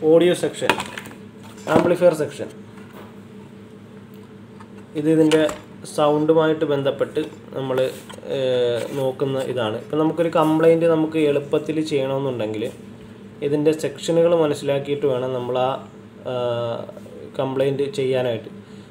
audio section amplifier section ഇത് ഇതിൻ്റെ സൗണ്ടുമായിട്ട് ബന്ധപ്പെട്ട് നമ്മൾ നോക്കുന്ന ഇതാണ് ഇപ്പം നമുക്കൊരു കംപ്ലൈൻറ്റ് നമുക്ക് എളുപ്പത്തിൽ ചെയ്യണമെന്നുണ്ടെങ്കിൽ ഇതിൻ്റെ സെക്ഷനുകൾ മനസ്സിലാക്കിയിട്ട് വേണം നമ്മൾ ആ കംപ്ലൈൻറ്റ് ചെയ്യാനായിട്ട്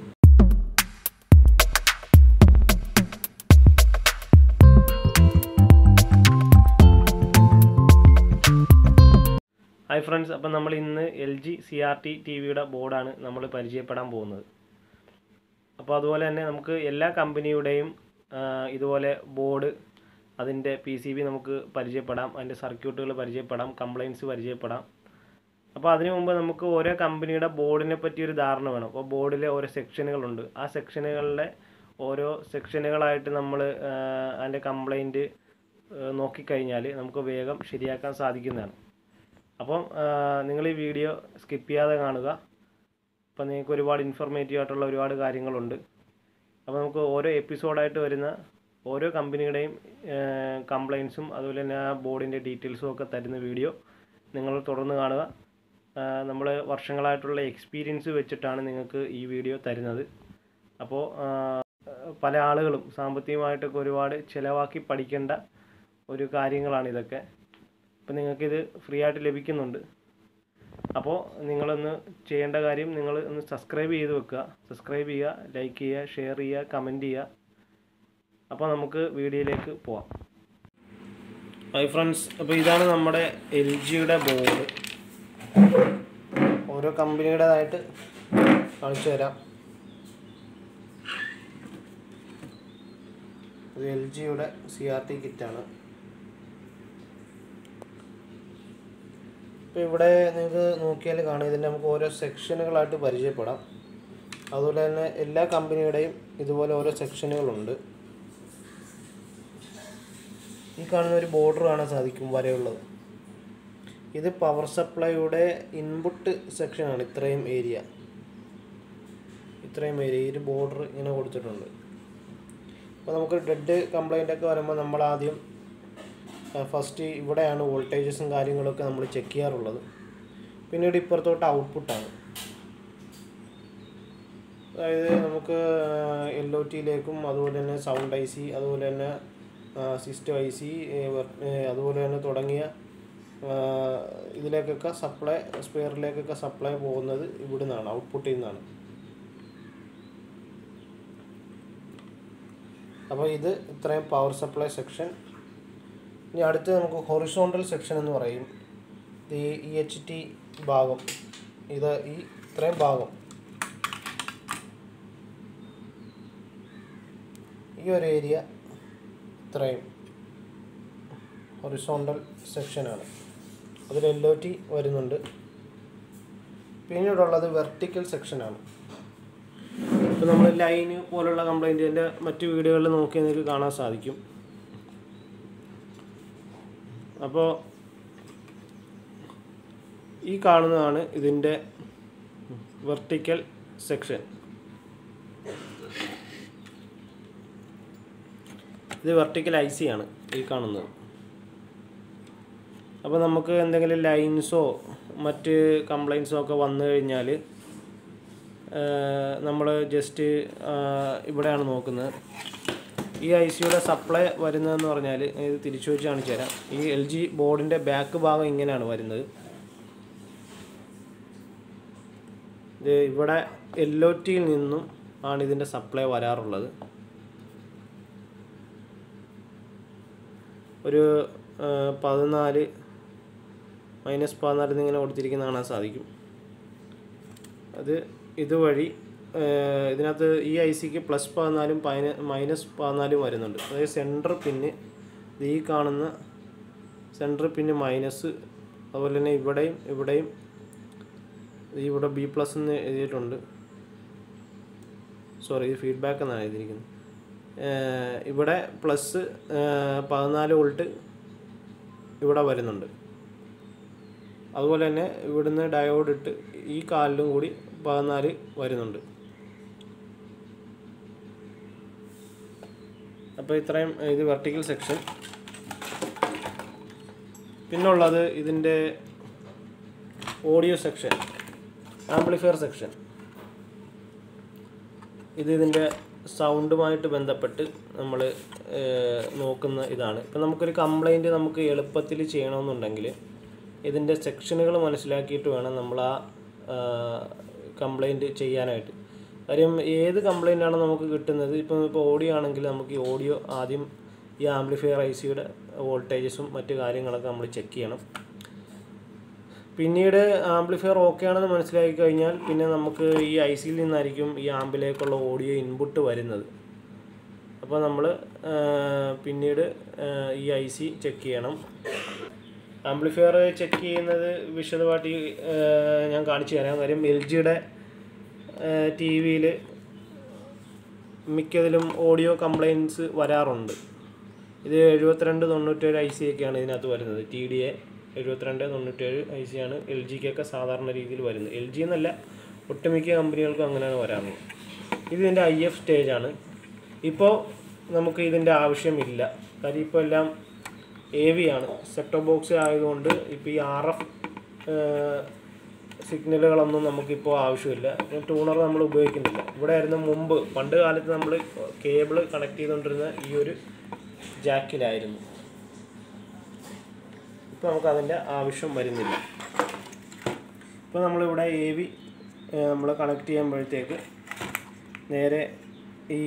ഹായ് ഫ്രണ്ട്സ് അപ്പം നമ്മൾ ഇന്ന് L G C R T T വിയുടെ ബോർഡാണ് നമ്മൾ പരിചയപ്പെടാൻ പോകുന്നത് അപ്പോൾ അതുപോലെ തന്നെ നമുക്ക് എല്ലാ കമ്പനിയുടെയും ആ, ഇതുപോലെ ബോർഡ് അതിൻ്റെ പി സി ബി നമുക്ക് പരിചയപ്പെടാം അതിൻ്റെ സർക്യൂട്ടുകൾ പരിചയപ്പെടാം കംപ്ലയിൻസ് പരിചയപ്പെടാം അപ്പോൾ അതിനു മുമ്പ് നമുക്ക് ഓരോ കമ്പനിയുടെ ബോർഡിനെ പറ്റി ഒരു ധാരണ വേണം അപ്പോൾ ബോർഡിലെ ഓരോ സെക്ഷനുകളുണ്ട് ആ സെക്ഷനുകളിലെ ഓരോ സെക്ഷനുകളായിട്ട് നമ്മൾ അതിൻ്റെ കംപ്ലൈൻറ്റ് നോക്കിക്കഴിഞ്ഞാൽ നമുക്ക് വേഗം ശരിയാക്കാൻ സാധിക്കുന്നതാണ് അപ്പം നിങ്ങൾ ഈ വീഡിയോ സ്കിപ്പ് ചെയ്യാതെ കാണുക അപ്പം നിങ്ങൾക്ക് ഒരുപാട് ഇൻഫോർമേറ്റീവ് ആയിട്ടുള്ള ഒരുപാട് കാര്യങ്ങളുണ്ട് അപ്പോൾ നമുക്ക് ഓരോ എപ്പിസോഡായിട്ട് വരുന്ന ഓരോ കമ്പനിയുടെയും കംപ്ലയിൻസും അതുപോലെ തന്നെ ആ ബോർഡിൻ്റെ ഡീറ്റെയിൽസും ഒക്കെ തരുന്ന വീഡിയോ നിങ്ങൾ തുടർന്ന് കാണുക നമ്മൾ വർഷങ്ങളായിട്ടുള്ള എക്സ്പീരിയൻസ് വെച്ചിട്ടാണ് നിങ്ങൾക്ക് ഈ വീഡിയോ തരുന്നത് അപ്പോൾ പല ആളുകളും സാമ്പത്തികമായിട്ടൊക്കെ ഒരുപാട് ചിലവാക്കി പഠിക്കേണ്ട ഒരു കാര്യങ്ങളാണ് ഇതൊക്കെ അപ്പം നിങ്ങൾക്കിത് ഫ്രീ ആയിട്ട് ലഭിക്കുന്നുണ്ട് അപ്പോൾ നിങ്ങളൊന്ന് ചെയ്യേണ്ട കാര്യം നിങ്ങൾ ഒന്ന് സബ്സ്ക്രൈബ് ചെയ്ത് വെക്കുക സബ്സ്ക്രൈബ് ചെയ്യുക ലൈക്ക് ചെയ്യുക ഷെയർ ചെയ്യുക കമൻറ്റ് ചെയ്യുക അപ്പോൾ നമുക്ക് വീഡിയോയിലേക്ക് പോവാം ഹായ് ഫ്രണ്ട്സ് അപ്പോൾ ഇതാണ് നമ്മുടെ എൽ ജിയുടെ ബോർഡ് ഓരോ കമ്പനിയുടേതായിട്ട് കാണിച്ചു തരാം ഇത് എൽ ജിയുടെ സി ആർ ടി കിറ്റാണ് ഇപ്പോൾ ഇവിടെ നിങ്ങൾക്ക് നോക്കിയാൽ കാണാം ഇതിൻ്റെ നമുക്ക് ഓരോ സെക്ഷനുകളായിട്ട് പരിചയപ്പെടാം അതുപോലെ തന്നെ എല്ലാ കമ്പനിയുടെയും ഇതുപോലെ ഓരോ സെക്ഷനുകളുണ്ട് ഈ കാണുന്ന ഒരു ബോർഡർ കാണാൻ സാധിക്കും വരെയുള്ളത് ഇത് പവർ സപ്ലൈയുടെ ഇൻപുട്ട് സെക്ഷനാണ് ഇത്രയും ഏരിയ ഇത്രയും ഏരിയ ഈ ഒരു ബോർഡർ ഇങ്ങനെ കൊടുത്തിട്ടുണ്ട് അപ്പോൾ നമുക്ക് ഡെഡ് കംപ്ലൈൻ്റ് ഒക്കെ വരുമ്പോൾ നമ്മൾ ആദ്യം ഫസ്റ്റ് ഇവിടെയാണ് വോൾട്ടേജസും കാര്യങ്ങളൊക്കെ നമ്മൾ ചെക്ക് ചെയ്യാറുള്ളത് പിന്നീട് ഇപ്പുറത്തോട്ട് ഔട്ട്പുട്ടാണ് അതായത് നമുക്ക് എൽ ഒ ടിയിലേക്കും അതുപോലെ തന്നെ സൗണ്ട് ഐ സി അതുപോലെ തന്നെ സിസ്റ്റം ഐ സി അതുപോലെ തന്നെ തുടങ്ങിയ ആ, ഇതിലേക്കൊക്കെ സപ്ലൈ സ്പെയറിലേക്കൊക്കെ സപ്ലൈ പോകുന്നത് ഇവിടെ നിന്നാണ് ഔട്ട്പുട്ടിൽ നിന്നാണ് അപ്പോൾ ഇത് ഇത്രയും പവർ സപ്ലൈ സെക്ഷൻ ഇനി അടുത്ത് നമുക്ക് ഹൊറിസോണ്ടൽ സെക്ഷൻ എന്ന് പറയും ഇത് ഈ ഇ എച്ച് ടി ഭാഗം ഇത് ഈ ഇത്രയും ഭാഗം ഈ ഒരു ഏരിയ ഇത്രയും ഹൊറിസോണ്ടൽ സെക്ഷനാണ് അതിൽ എൽ ഒ ടി വരുന്നുണ്ട് പിന്നീടുള്ളത് വെർട്ടിക്കൽ സെക്ഷനാണ് ഇപ്പോൾ നമ്മൾ ലൈന് പോലുള്ള കംപ്ലൈൻറ്റിൻ്റെ മറ്റു വീഡിയോകളിൽ നോക്കിയാൽ നിങ്ങൾക്ക് കാണാൻ സാധിക്കും അപ്പോൾ ഈ കാണുന്നതാണ് ഇതിൻ്റെ വെർട്ടിക്കൽ സെക്ഷൻ ഇത് വെർട്ടിക്കൽ ഐ സി ആണ് ഈ കാണുന്നത് അപ്പോൾ നമുക്ക് എന്തെങ്കിലും ലൈൻസോ മറ്റ് കംപ്ലൈൻസോ ഒക്കെ വന്നു കഴിഞ്ഞാൽ നമ്മൾ ജസ്റ്റ് ഇവിടെയാണ് നോക്കുന്നത് ഈ ഐ സിയുടെ സപ്ലൈ വരുന്നതെന്ന് പറഞ്ഞാൽ ഇത് തിരിച്ചു വെച്ച് കാണിച്ചു തരാം ഈ എൽ ജി ബോർഡിൻ്റെ ബാക്ക് ഭാഗം ഇങ്ങനെയാണ് വരുന്നത് ഇത് ഇവിടെ എൽ ഒ ടിയിൽ നിന്നും ആണ് ഇതിൻ്റെ സപ്ലൈ വരാറുള്ളത് ഒരു ആ, പതിനാല് മൈനസ് പതിനാല് എന്നിങ്ങനെ കൊടുത്തിരിക്കുന്ന കാണാൻ സാധിക്കും അത് ഇതുവഴി ആ, ഇതിനകത്ത് ഈ ഐ സിക്ക് പ്ലസ് പതിനാലും പതിന മൈനസ് പതിനാലും വരുന്നുണ്ട് അതായത് സെൻറ്റർ പിന്ന് ഇത് ഈ കാണുന്ന സെൻറ്റർ പിന്ന് മൈനസ് അതുപോലെ തന്നെ ഇവിടെയും ഇവിടെയും ഇത് ഇവിടെ ബി പ്ലസ് എന്ന് എഴുതിയിട്ടുണ്ട് സോറി ഇത് ഫീഡ്ബാക്ക് എന്നാണ് എഴുതിയിരിക്കുന്നത് ഏഹ് ഇവിടെ പ്ലസ് പതിനാല് വോൾട്ട് ഇവിടെ വരുന്നുണ്ട് അതുപോലെ തന്നെ ഇവിടുന്ന് ഡയോഡ് ഇട്ട് ഈ കാലിലും കൂടി പതിനാല് വരുന്നുണ്ട് അപ്പോൾ ഇത്രയും ഇത് വെർട്ടിക്കൽ സെക്ഷൻ പിന്നുള്ളത് ഇതിൻ്റെ ഓഡിയോ സെക്ഷൻ ആംപ്ലിഫയർ സെക്ഷൻ ഇത് ഇതിൻ്റെ സൗണ്ടുമായിട്ട് ബന്ധപ്പെട്ട് നമ്മൾ നോക്കുന്ന ഇതാണ് ഇപ്പം നമുക്കൊരു കംപ്ലൈൻറ്റ് നമുക്ക് എളുപ്പത്തിൽ ചെയ്യണമെന്നുണ്ടെങ്കിൽ ഇതിൻ്റെ സെക്ഷനുകൾ മനസ്സിലാക്കിയിട്ട് വേണം നമ്മൾ ആ കംപ്ലൈൻറ്റ് ചെയ്യാനായിട്ട് കാര്യം ഏത് കംപ്ലൈൻ്റ് ആണ് നമുക്ക് കിട്ടുന്നത് ഇപ്പം ഇപ്പോൾ ഓഡിയോ ആണെങ്കിൽ നമുക്ക് ഈ ഓഡിയോ ആദ്യം ഈ ആംപ്ലിഫയർ ഐ സിയുടെ വോൾട്ടേജസും മറ്റു കാര്യങ്ങളൊക്കെ നമ്മൾ ചെക്ക് ചെയ്യണം പിന്നീട് ആംപ്ലിഫയർ ഓക്കെ ആണെന്ന് മനസ്സിലാക്കി കഴിഞ്ഞാൽ പിന്നെ നമുക്ക് ഈ ഐ സിയിൽ നിന്നായിരിക്കും ഈ ആംബിലേക്കുള്ള ഓഡിയോ ഇൻപുട്ട് വരുന്നത് അപ്പോൾ നമ്മൾ പിന്നീട് ആ, ഈ ഐ സി ചെക്ക് ചെയ്യണം ആംപ്ലിഫയർ ചെക്ക് ചെയ്യുന്നത് വിശദമായിട്ട് ഈ, ആ, ഞാൻ കാണിച്ചു തരാം കാര്യം എൽ ജിയുടെ ടി വിയിൽ മിക്കതിലും ഓഡിയോ കംപ്ലയിൻസ് വരാറുണ്ട് ഇത് എഴുപത്തിരണ്ട് തൊണ്ണൂറ്റേഴ് ഐ സി ഒക്കെയാണ് ഇതിനകത്ത് വരുന്നത് ടി ഡി എ എഴുപത്തിരണ്ട് തൊണ്ണൂറ്റേഴ് ഐ സി ആണ് എൽ ജിക്കൊക്കെ സാധാരണ രീതിയിൽ വരുന്നത് എൽ ജി എന്നല്ല ഒട്ടുമിക്ക കമ്പനികൾക്കും അങ്ങനെയാണ് വരാറുള്ളത് ഇത് ഇതിൻ്റെ ഐ എഫ് സ്റ്റേജാണ് ഇപ്പോൾ നമുക്ക് ഇതിൻ്റെ ആവശ്യമില്ല കാര്യം ഇപ്പോൾ എല്ലാം എ വി ആണ് സെക്ടോ ബോക്സ് ആയതുകൊണ്ട് ഇപ്പോൾ ഈ ആർ എഫ് സിഗ്നലുകളൊന്നും നമുക്കിപ്പോൾ ആവശ്യമില്ല ട്യൂണർ നമ്മൾ ഉപയോഗിക്കുന്നില്ല ഇവിടെ ആയിരുന്നു മുമ്പ് പണ്ട് കാലത്ത് നമ്മൾ കേബിൾ കണക്ട് ചെയ്തുകൊണ്ടിരുന്ന ഈ ഒരു ജാക്കിലായിരുന്നു ഇപ്പോൾ നമുക്ക് അതിൻ്റെ ആവശ്യം വരുന്നില്ല ഇപ്പോൾ നമ്മളിവിടെ എ വി നമ്മൾ കണക്ട് ചെയ്യുമ്പോഴത്തേക്ക് നേരെ ഈ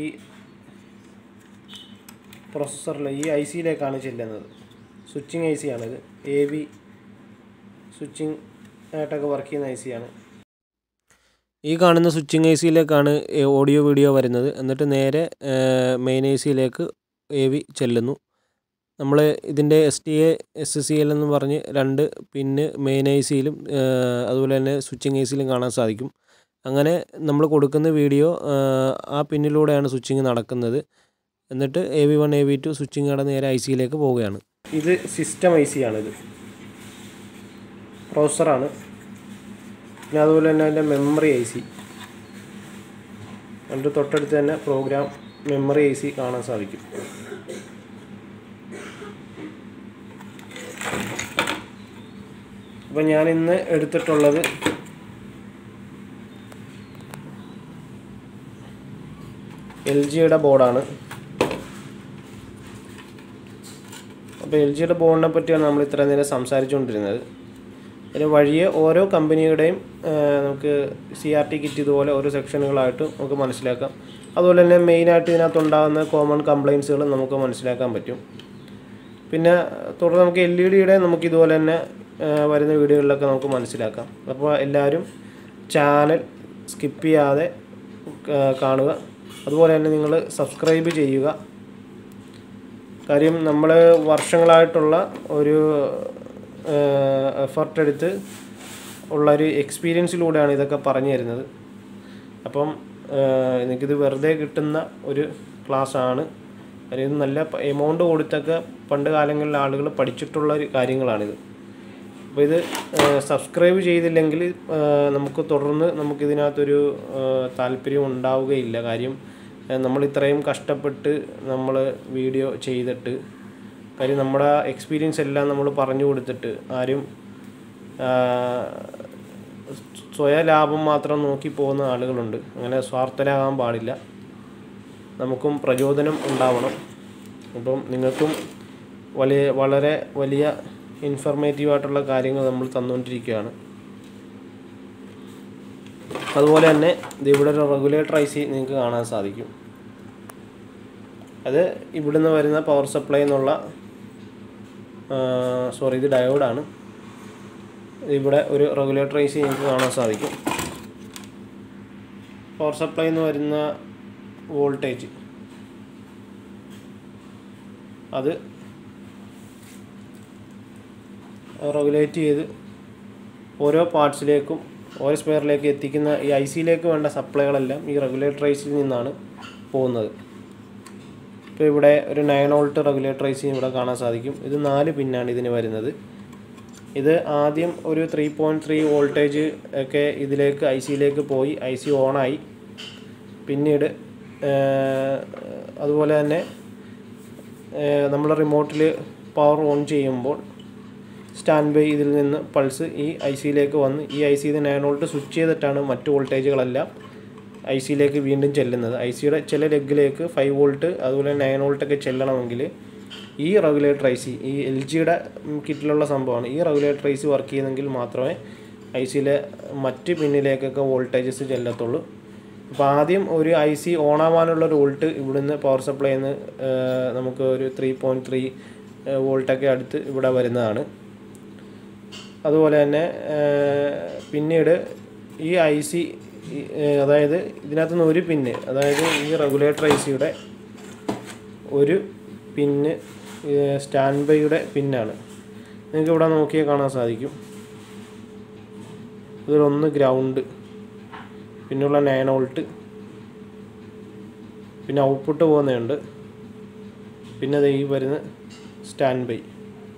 പ്രൊസസ്സറിൽ ഈ ഐ സിയിലേക്കാണ് ചെല്ലുന്നത് സ്വിച്ചിങ് ഐ സി ആണിത് എ വി സ്വിച്ചിങ് ആയിട്ടൊക്കെ വർക്ക് ചെയ്യുന്ന ഐ സി ആണ് ഈ കാണുന്ന സ്വിച്ചിങ് ഐ സിയിലേക്കാണ് ഓഡിയോ വീഡിയോ വരുന്നത് എന്നിട്ട് നേരെ മെയിൻ ഐ സിയിലേക്ക് എ വി ചെല്ലുന്നു നമ്മൾ ഇതിൻ്റെ S T A S C L എന്ന് പറഞ്ഞ് രണ്ട് പിന്ന് മെയിൻ ഐ സിയിലും അതുപോലെ തന്നെ സ്വിച്ചിങ് ഐ സിയിലും കാണാൻ സാധിക്കും അങ്ങനെ നമ്മൾ കൊടുക്കുന്ന വീഡിയോ ആ പിന്നിലൂടെയാണ് സ്വിച്ചിങ് നടക്കുന്നത് എന്നിട്ട് A V one A V two switching കട നേരെ ഐ സിയിലേക്ക് പോവുകയാണ് ഇത് സിസ്റ്റം ഐ സി ആണിത് പ്രോസറാണ് പിന്നെ അതുപോലെ തന്നെ അതിൻ്റെ മെമ്മറി ഐ സി അതിൻ്റെ തൊട്ടടുത്ത് തന്നെ പ്രോഗ്രാം മെമ്മറി ഐ സി കാണാൻ സാധിക്കും അപ്പോൾ ഞാൻ ഇന്ന് എടുത്തിട്ടുള്ളത് എൽ ജിയുടെ ബോർഡാണ് അപ്പോൾ എൽ ജിയുടെ ബോർഡിനെ പറ്റിയാണ് നമ്മൾ ഇത്രയും നേരം സംസാരിച്ചുകൊണ്ടിരുന്നത് അതിന് വഴിയെ ഓരോ കമ്പനിയുടെയും ആ, നമുക്ക് സി ആർ ടി കിറ്റ് ഇതുപോലെ ഓരോ സെക്ഷനുകളായിട്ട് നമുക്ക് മനസ്സിലാക്കാം അതുപോലെ തന്നെ മെയിനായിട്ട് ഇതിനകത്ത് ഉണ്ടാകുന്ന കോമൺ കംപ്ലയിൻസുകൾ നമുക്ക് മനസ്സിലാക്കാൻ പറ്റും പിന്നെ തുടർന്ന് നമുക്ക് എൽ ഇ ഡിയുടെ നമുക്ക് ഇതുപോലെ തന്നെ ആ, വരുന്ന വീഡിയോകളിലൊക്കെ നമുക്ക് മനസ്സിലാക്കാം അപ്പോൾ എല്ലാവരും ചാനൽ സ്കിപ്പ് ചെയ്യാതെ ആ, കാണുക അതുപോലെ തന്നെ നിങ്ങൾ സബ്സ്ക്രൈബ് ചെയ്യുക കാര്യം നമ്മൾ വർഷങ്ങളായിട്ടുള്ള ഒരു എഫർട്ട് എടുത്ത് ഉള്ളൊരു എക്സ്പീരിയൻസിലൂടെയാണ് ഇതൊക്കെ പറഞ്ഞു തരുന്നത് അപ്പം ഏഹ്, എനിക്കിത് വെറുതെ കിട്ടുന്ന ഒരു ക്ലാസ്സാണ് കാര്യം ഇത് നല്ല എമൗണ്ട് കൊടുത്തൊക്കെ പണ്ട് കാലങ്ങളിൽ ആളുകൾ പഠിച്ചിട്ടുള്ള ഒരു കാര്യങ്ങളാണിത് അപ്പോൾ ഇത് സബ്സ്ക്രൈബ് ചെയ്തില്ലെങ്കിൽ ഏഹ്, നമുക്ക് തുടർന്ന് നമുക്കിതിനകത്തൊരു ഏഹ്, താല്പര്യം ഉണ്ടാവുകയില്ല കാര്യം ഏഹ്, നമ്മൾ ഇത്രയും കഷ്ടപ്പെട്ട് നമ്മൾ വീഡിയോ ചെയ്തിട്ട് കാര്യം നമ്മുടെ എക്സ്പീരിയൻസ് എല്ലാം നമ്മൾ പറഞ്ഞു കൊടുത്തിട്ട് ആരും ആഹ്, സ്വയ ലാഭം മാത്രം നോക്കി പോകുന്ന ആളുകളുണ്ട് അങ്ങനെ സ്വാർത്ഥരാകാൻ പാടില്ല നമുക്കും പ്രചോദനം ഉണ്ടാവണം അപ്പം നിങ്ങൾക്കും വലിയ വളരെ വലിയ ഇൻഫർമേറ്റീവ് ആയിട്ടുള്ള കാര്യങ്ങൾ നമ്മൾ തന്നുകൊണ്ടിരിക്കുകയാണ് അതുപോലെ തന്നെ ഇത് ഇവിടെ ഒരു റെഗുലേറ്റർ ഐ സി നിങ്ങൾക്ക് കാണാൻ സാധിക്കും അത് ഇവിടുന്ന് വരുന്ന പവർ സപ്ലൈ എന്നുള്ള സോറി ഇത് ഡയോഡാണ് ഇവിടെ ഒരു റെഗുലേറ്റർ ഐ സി നിങ്ങൾക്ക് കാണാൻ സാധിക്കും പവർ സപ്ലൈ എന്ന് വരുന്ന വോൾട്ടേജ് അത് റെഗുലേറ്റ് ചെയ്ത് ഓരോ പാർട്സിലേക്കും ഓരോ സ്പെയറിലേക്ക് എത്തിക്കുന്ന ഈ ഐ സിയിലേക്ക് വേണ്ട സപ്ലൈകളെല്ലാം ഈ റെഗുലേറ്റർ ഐസിയിൽ നിന്നാണ് പോകുന്നത് ഇപ്പോൾ ഇവിടെ ഒരു nine volt regulator I C ഇവിടെ കാണാൻ സാധിക്കും ഇത് നാല് പിന്നാണ് ഇതിന് വരുന്നത് ഇത് ആദ്യം ഒരു ത്രീ പോയിൻറ്റ് ത്രീ വോൾട്ടേജ് ഒക്കെ ഇതിലേക്ക് ഐ സിയിലേക്ക് പോയി ഐ സി ഓണായി പിന്നീട് ഏഹ്, അതുപോലെ തന്നെ നമ്മൾ റിമോട്ടിൽ പവർ ഓൺ ചെയ്യുമ്പോൾ സ്റ്റാൻഡ് ബൈ ഇതിൽ നിന്ന് പൾസ് ഈ ഐ സിയിലേക്ക് വന്ന് ഈ ഐ സിയിൽ നയൻ വോൾട്ട് സ്വിച്ച് ചെയ്തിട്ടാണ് മറ്റു വോൾട്ടേജുകളെല്ലാം ഐ സിയിലേക്ക് വീണ്ടും ചെല്ലുന്നത് ഐ സിയുടെ ചില ലെഗിലേക്ക് ഫൈവ് വോൾട്ട് അതുപോലെ നയൻ വോൾട്ടൊക്കെ ചെല്ലണമെങ്കിൽ ഈ റെഗുലേറ്റർ ഐ സി ഈ എൽ ജിയുടെ കിറ്റിലുള്ള സംഭവമാണ് ഈ റെഗുലേറ്റർ ഐ സി വർക്ക് ചെയ്യുന്നെങ്കിൽ മാത്രമേ ഐ സിയിലെ മറ്റ് പിന്നിലേക്കൊക്കെ വോൾട്ടേജസ് ചെല്ലത്തുള്ളൂ അപ്പോൾ ആദ്യം ഒരു ഐ സി ഓണാവാനുള്ള ഒരു വോൾട്ട് ഇവിടുന്ന് പവർ സപ്ലൈയിൽ നിന്ന് നമുക്ക് ഒരു ത്രീ പോയിൻറ്റ് ത്രീ വോൾട്ടൊക്കെ അടുത്ത് ഇവിടെ വരുന്നതാണ് അതുപോലെ തന്നെ പിന്നീട് ഈ ഐ സി അതായത് ഇതിനകത്ത് നിന്ന് ഒരു പിന്ന് അതായത് ഈ റെഗുലേറ്റർ ഐ സിയുടെ ഒരു പിന്ന് സ്റ്റാൻഡ് ബൈയുടെ പിന്നാണ് നിങ്ങൾക്ക് ഇവിടെ നോക്കിയാൽ കാണാൻ സാധിക്കും ഇതിലൊന്ന് ഗ്രൗണ്ട് പിന്നെയുള്ള നയൻ വോൾട്ട് പിന്നെ ഔട്ട്പുട്ട് പോകുന്നുണ്ട് പിന്നെ ദേ ഈ വരുന്ന സ്റ്റാൻഡ് ബൈ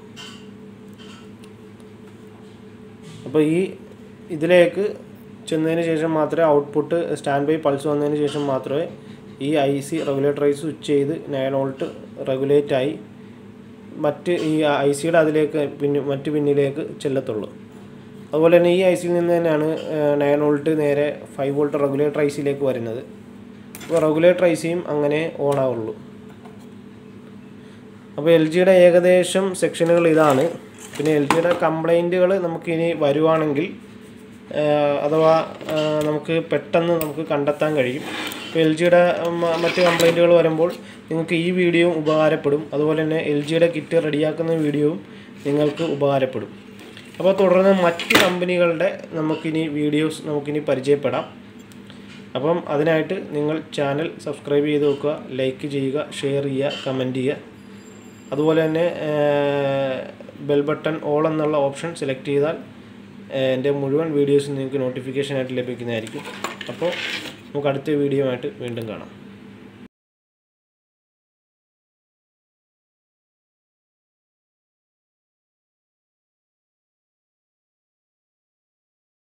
അപ്പോൾ ഈ ഇതിലേക്ക് ചെന്നതിന് ശേഷം മാത്രമേ ഔട്ട്പുട്ട് സ്റ്റാൻഡ് ബൈ പൾസ് വന്നതിന് ശേഷം മാത്രമേ ഈ I C regulator I switch ചെയ്ത് നയൻ വോൾട്ട് റെഗുലേറ്റ് ആയി മറ്റ് ഈ ഐ സിയുടെ അതിലേക്ക് പിന്നെ മറ്റ് പിന്നിലേക്ക് ചെല്ലത്തുള്ളൂ അതുപോലെ തന്നെ ഈ ഐ സിയിൽ നിന്ന് തന്നെയാണ് നയൻ വോൾട്ട് നേരെ ഫൈവ് വോൾട്ട് റെഗുലേറ്റർ ഐ സിയിലേക്ക് വരുന്നത് അപ്പോൾ റെഗുലേറ്റർ ഐ സിയും അങ്ങനെ ഓൺ ആവുള്ളൂ അപ്പോൾ എൽ ജിയുടെ ഏകദേശം സെക്ഷനുകൾ ഇതാണ് പിന്നെ എൽ ജിയുടെ കംപ്ലൈൻറ്റുകൾ നമുക്കിനി വരുവാണെങ്കിൽ അഥവാ നമുക്ക് പെട്ടെന്ന് നമുക്ക് കണ്ടെത്താൻ കഴിയും ഇപ്പോൾ എൽ ജിയുടെ മറ്റ് കംപ്ലൈൻറ്റുകൾ വരുമ്പോൾ നിങ്ങൾക്ക് ഈ വീഡിയോ ഉപകാരപ്പെടും അതുപോലെ തന്നെ എൽ ജിയുടെ കിറ്റ് റെഡിയാക്കുന്ന വീഡിയോയും നിങ്ങൾക്ക് ഉപകാരപ്പെടും അപ്പോൾ തുടർന്ന് മറ്റ് കമ്പനികളുടെ നമുക്കിനി വീഡിയോസ് നമുക്കിനി പരിചയപ്പെടാം അപ്പം അതിനായിട്ട് നിങ്ങൾ ചാനൽ സബ്സ്ക്രൈബ് ചെയ്ത് വെക്കുക ലൈക്ക് ചെയ്യുക ഷെയർ ചെയ്യുക കമൻറ്റ് ചെയ്യുക അതുപോലെ തന്നെ ബെൽ ബട്ടൺ ഓൾ എന്നുള്ള ഓപ്ഷൻ സെലക്ട് ചെയ്താൽ എൻ്റെ മുഴുവൻ വീഡിയോസും നിങ്ങൾക്ക് നോട്ടിഫിക്കേഷനായിട്ട് ലഭിക്കുന്നതായിരിക്കും അപ്പോൾ നമുക്ക് അടുത്ത വീഡിയോ ആയിട്ട് വീണ്ടും കാണാം